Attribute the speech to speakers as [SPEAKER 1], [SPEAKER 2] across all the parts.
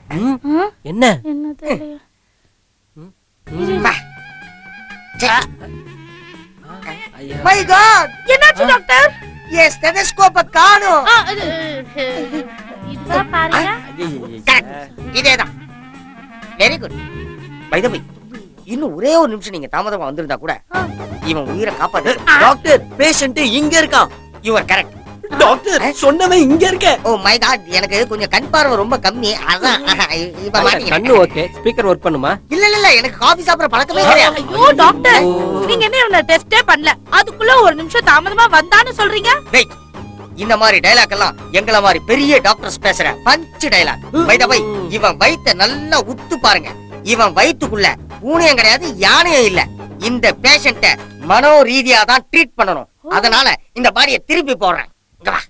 [SPEAKER 1] ம்,
[SPEAKER 2] ஆ?
[SPEAKER 1] என்ன
[SPEAKER 2] என்ன தெரியல
[SPEAKER 1] ஐயா
[SPEAKER 3] மை காட்
[SPEAKER 2] என்னாச்சு டாக்டர்
[SPEAKER 3] என் ஸ்டெதஸ்கோப்ப காணோம்
[SPEAKER 2] ஆ, இது, இது, இதுதான் பாருங்க
[SPEAKER 3] இதேதான் வெரி குட் பை த இன்னும் ஒரே ஒரு நிமிஷம் நீங்க தாமதமா வந்திருந்தா கூட இவன் உயிரை காப்பாத்து
[SPEAKER 1] டாக்டர் பேஷண்ட் இங்க இருக்கான்
[SPEAKER 3] யுவர் கரெக்ட்
[SPEAKER 1] டாக்டர் சொன்னவன் இங்க இருக்க
[SPEAKER 3] ஓ மை காட் எனக்கு கொஞ்சம் கண் பார்வை ரொம்ப கம்மி அதான் இப்ப
[SPEAKER 1] கண்ணு
[SPEAKER 3] மாட்டீங்க
[SPEAKER 1] ஓகே ஸ்பீக்கர் ஒர்க் பண்ணுமா
[SPEAKER 3] இல்ல இல்ல இல்ல எனக்கு காபி சாப்பிடுற பழக்கமே கிடையாது
[SPEAKER 2] ஐயோ டாக்டர் நீங்க என்ன இவனை டெஸ்டே பண்ணல அதுக்குள்ள ஒரு நிமிஷம் தாமதமா வந்தான்னு சொல்றீங்க
[SPEAKER 3] வெயிட் இந்த மாதிரி டைலாக் எல்லாம் எங்கள மாதிரி பெரிய டாக்டர்ஸ் பேசுற பஞ்ச் டைலாக் பை த இவன் வயித்தை நல்லா உத்து பாருங்க இவன் வயித்துக்குள்ள பூனையும் கிடையாது யானையும் இல்ல இந்த பேஷண்ட மனோ ரீதியா தான் ட்ரீட் பண்ணணும் அதனால இந்த பாடியை திருப்பி போடுறேன் இங்க வா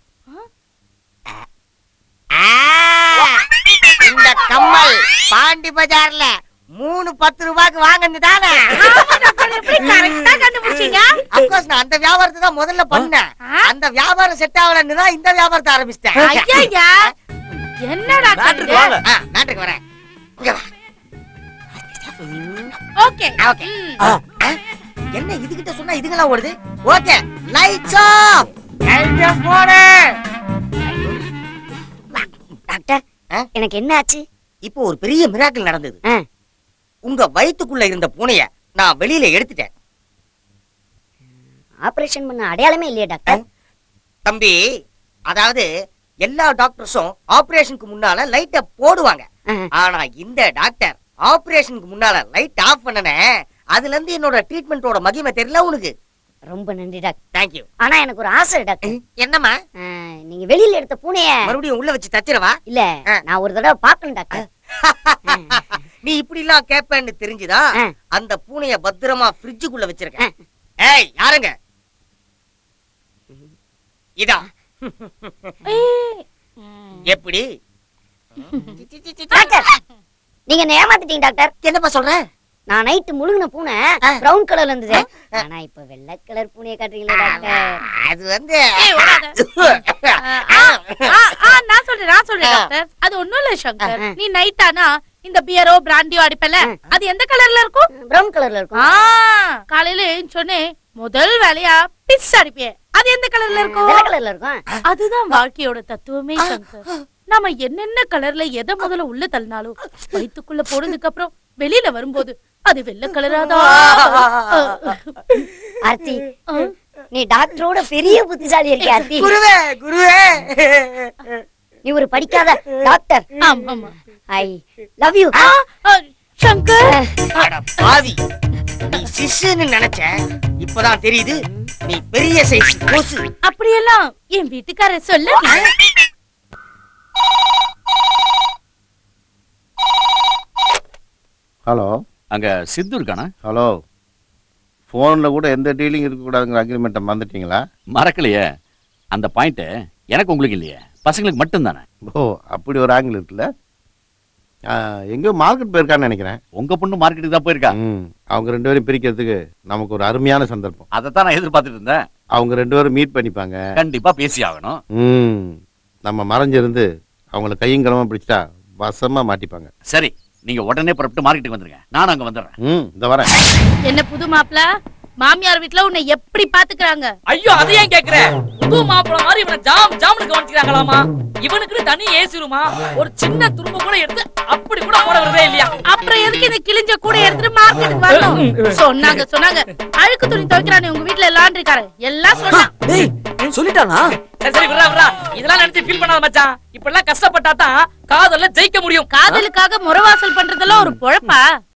[SPEAKER 3] ஆ, இந்த கம்மல் பாண்டி பஜார்ல மூணு பத்து ரூபாய்க்கு வாங்கினது தானே
[SPEAKER 2] எப்படி கரெக்டா கண்டுபிடிச்சீங்க
[SPEAKER 3] அப்கோர்ஸ் நான் அந்த வியாபாரத்தை தான் முதல்ல பண்ணேன்
[SPEAKER 2] ஆ?
[SPEAKER 3] அந்த வியாபாரம் செட் ஆகலன்னு தான் இந்த வியாபாரத்தை ஆரம்பிச்சிட்டேன்
[SPEAKER 2] ஐயா என்ன டாக்டர்
[SPEAKER 1] டாக்டர்
[SPEAKER 2] இது?
[SPEAKER 1] வாங்க
[SPEAKER 3] ஆ, நாட்டுக்கு வரேன் இங்க வா.
[SPEAKER 2] ஓகே
[SPEAKER 3] ஆ, ஓகே.
[SPEAKER 2] ம்.
[SPEAKER 3] ஆ, ஆ, என்ன இதுகிட்ட சொன்னா இதுங்கெல்லாம் ஓடுது ஓகே லைட்ஸ் ஆஃப் போடு
[SPEAKER 4] டாக்டர்
[SPEAKER 3] ஆ?
[SPEAKER 4] எனக்கு என்ன ஆச்சு
[SPEAKER 3] இப்போ ஒரு பெரிய மிராக்கிள் நடந்தது
[SPEAKER 4] ஆ.
[SPEAKER 3] உங்க வயித்துக்குள்ள இருந்த பூனைய நான் வெளியில எடுத்துட்டேன்
[SPEAKER 4] ஆபரேஷன் பண்ண அடையாளமே இல்லையா டாக்டர்
[SPEAKER 3] தம்பி அதாவது எல்லா டாக்டர்ஸும் ஆபரேஷனுக்கு முன்னால லைட்ட போடுவாங்க
[SPEAKER 4] ஆ.
[SPEAKER 3] ஆனா இந்த டாக்டர் ஆபரேஷனுக்கு முன்னால லைட் ஆஃப் பண்ணனே அதுல இருந்து என்னோட ட்ரீட்மெண்டோட மகிமை தெரியல உனக்கு
[SPEAKER 4] ரொம்ப நன்றி டாக்டர்
[SPEAKER 3] தேங்க்யூ
[SPEAKER 4] ஆனா எனக்கு ஒரு ஆசை டாக்டர்
[SPEAKER 3] என்னம்மா
[SPEAKER 4] ஆ, நீங்க வெளியில எடுத்த பூனைய
[SPEAKER 3] மறுபடியும் உள்ள வச்சு தச்சிரவா
[SPEAKER 4] இல்ல
[SPEAKER 3] ஆ.
[SPEAKER 4] நான் ஒரு தடவை பார்க்கணும் டாக்டர்
[SPEAKER 3] நீ இப்படி எல்லாம் கேப்பேன்னு தெரிஞ்சுதா
[SPEAKER 4] ஆ.
[SPEAKER 3] அந்த பூனைய பத்திரமா ஃப்ரிட்ஜுக்குள்ள வச்சிருக்கேன் ஏய் யாருங்க இதா
[SPEAKER 2] ஏய். ம்.
[SPEAKER 3] எப்படி
[SPEAKER 4] டாக்டர் நீங்க என்ன ஏமாத்திட்டீங்க டாக்டர்
[SPEAKER 3] என்னப்பா சொல்ற
[SPEAKER 4] நான் நைட்டு முழுங்கின பூனை
[SPEAKER 3] ஆ.
[SPEAKER 4] பிரவுன் கலர்ல இருந்தது ஆனா இப்ப வெள்ளை கலர் பூனைய காட்டுறீங்களா டாக்டர்
[SPEAKER 3] அது வந்து
[SPEAKER 2] ஏய், ஓடாத. ஆ, ஆ, ஆ, நான் சொல்றேன் நான் சொல்றேன்
[SPEAKER 3] ஆ.
[SPEAKER 2] டாக்டர் அது ஒண்ணும் இல்ல சங்கர்
[SPEAKER 4] ஆ.
[SPEAKER 2] நீ நைட்டானா இந்த பியரோ பிராண்டியோ அடிப்பல
[SPEAKER 4] ஆ.
[SPEAKER 2] அது எந்த கலர்ல இருக்கும்
[SPEAKER 4] பிரவுன் கலர்ல இருக்கும்
[SPEAKER 2] ஆ காலையில சொன்னே முதல் வேலையா பிஸ் அடிப்பியே அது எந்த கலர்ல இருக்கும்
[SPEAKER 4] வெள்ளை கலர்ல இருக்கும்
[SPEAKER 2] அதுதான் வாழ்க்கையோட தத்துவமே சங்கர் நாம என்னென்ன கலர்ல எதை முதல்ல உள்ள தள்ளினாலும் வயித்துக்குள்ள போனதுக்கு அப்புறம் வெளியில வரும்போது அது வெள்ளை கலராதான்
[SPEAKER 4] ஆர்த்தி நீ டாக்டரோட பெரிய புத்திசாலி இருக்கிய ஆர்த்தி
[SPEAKER 3] குருவே குருவே
[SPEAKER 4] நீ ஒரு படிக்காத டாக்டர்
[SPEAKER 2] ஆமா ஆமா
[SPEAKER 4] ஐ லவ் யூ
[SPEAKER 2] ஆ, ஆ, சங்கர்
[SPEAKER 3] அட பாவி நீ சிசுன்னு நினைச்ச இப்பதான் தெரியுது நீ பெரிய சைஸ் கொசு
[SPEAKER 2] அப்படியெல்லாம் என் வீட்டுக்காரர் சொல்ல
[SPEAKER 5] ஹலோ
[SPEAKER 6] அங்க சித்து இருக்கானா
[SPEAKER 5] ஹலோ ஃபோனில் கூட எந்த டீலிங் இருக்கக்கூடாதுங்கிற அக்ரிமெண்ட்டை மறந்துட்டீங்களா
[SPEAKER 6] மறக்கலையே அந்த பாயிண்ட் எனக்கு உங்களுக்கு இல்லையே பசங்களுக்கு மட்டும் தானே
[SPEAKER 5] ஓ அப்படி ஒரு ஆங்கிள் இருக்குல்ல ஆ, எங்கேயோ மார்க்கெட் போயிருக்கான்னு நினைக்கிறேன்
[SPEAKER 6] உங்க பொண்ணு மார்க்கெட்டுக்கு தான் போயிருக்கா
[SPEAKER 5] ம் அவங்க ரெண்டு பேரும் பிரிக்கிறதுக்கு நமக்கு ஒரு அருமையான சந்தர்ப்பம்
[SPEAKER 6] அதைத்தான் நான் எதிர்பார்த்துட்டு இருந்தேன்
[SPEAKER 5] அவங்க ரெண்டு பேரும் மீட் பண்ணிப்பாங்க
[SPEAKER 6] கண்டிப்பா பேசி ஆகணும்
[SPEAKER 5] ம் நம்ம மறைஞ்சிருந்து அவங்கள கையும் களமா பிடிச்சிட்டா வசமா மாட்டிப்பாங்க
[SPEAKER 6] சரி நீங்க உடனே புறப்பட்டு மார்க்கெட்டுக்கு வந்துருங்க நான் அங்க வந்துடுறேன்
[SPEAKER 5] ம் இந்த வரேன்
[SPEAKER 2] என்ன புது மாப்பிள மாமியார் வீட்ல உன்னை எப்படி பாத்துக்கறாங்க
[SPEAKER 7] ஐயோ அது ஏன் கேக்குற புது மாப்பிள மாதிரி இவனை ஜாம் ஜாம்னு கவனிச்சுக்கிறாங்களாமா இவனுக்குன்னு தனி ஏசி ரூமா ஒரு சின்ன துரும்ப கூட எடுத்து அப்படி கூட போட வரதே இல்லையா
[SPEAKER 2] அப்புறம் எதுக்கு இந்த கிழிஞ்ச கூட எடுத்துட்டு மார்க்கெட்டுக்கு வரணும் சொன்னாங்க சொன்னாங்க அழுக்கு துணி துவைக்கிறானே உங்க வீட்ல லாண்ட்ரிக்கார எல்லாம் சொன்னான்
[SPEAKER 1] டேய் சொல்லிட்டானா
[SPEAKER 7] சரி சரி விட்றா விட்றா இதெல்லாம் நினைச்சு ஃபீல் பண்ணாத மச்சான் இப்படி எல்லாம் கஷ்டப்பட்டா தான் காதல்ல ஜெயிக்க முடியும்
[SPEAKER 2] காதலுக்காக முறவாசல் பண்றதெல்லாம் ஒரு பொழப்பா